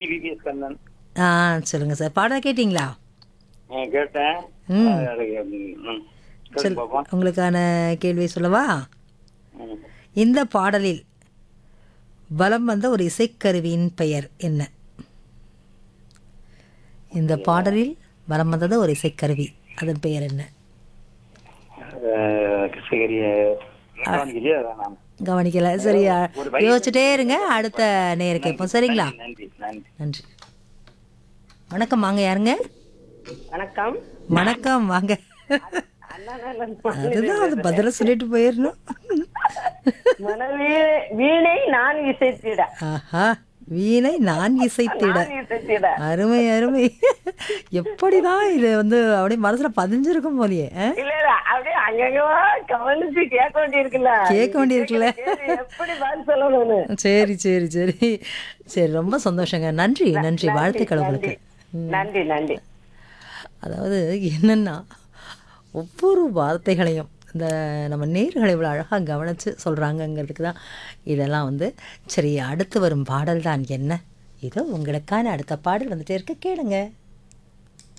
VBS Kannan ஆ சொல்லுங்க sir பாடம் கேட்டிங்களா ஆ, கேட்டேன் ம். ஆ, அது, ம், ம். சொல் சொல்லுங்க பாப்போம் உங்களுக்கான கேள்வி சொல்லவா ம். இந்த பாடலில் வலம் வந்த ஒரு இசைக்கருவியின் பெயர் என்ன இந்த பாடலில் வலம் வந்தது ஒரு இசைக்கருவி அதன் பெயர் என்ன ஆ, கிருஷ்ணகிரி கவனிக்கலையே அதான் நான். கவனிக்கல சரியா ஒரு வரி- யோசிச்சுட்டே இருங்க அடுத்த நேர கேட்போம் சரிங்களா நன்றி நன்றி நன்றி வணக்கம் வாங்க யாருங்க வணக்கம் வணக்கம் வாங்க அண்ணா நலன் அதுதான் அது பதில சொல்லிட்டு போயிடணும் மனவே வீணை நான் இசைத்திட ஆஹா வீணை நான் இசைத்திட நான் இசைத்திட அருமை அருமை எப்படிதான் இது வந்து அப்படியே மனசுல பதிஞ்சிருக்கும் போலியே ஆ? இல்ல இல்ல அப்படியே அங்கங்க கவனிச்சு கேட்க வேண்டியிருக்குல்ல கேட்க வேண்டியிருக்குல்ல. கேள்வி எப்படி பதில் சொல்லணும்னு சரி சரி சரி சரி ரொம்ப சந்தோஷங்க நன்றி நன்றி வாழ்த்துக்கள் உங்களுக்கு நன்றி நன்றி அதாவது என்னன்னா ஒவ்வொரு வார்த்தைகளையும் இந்த நம்ம நேர்களை இவ்வளோ அழகாக கவனித்து சொல்கிறாங்கங்கிறதுக்கு தான் இதெல்லாம் வந்து சரி அடுத்து வரும் பாடல் தான் என்ன இதோ உங்களுக்கான அடுத்த பாடல் வந்துட்டே இருக்க கேளுங்க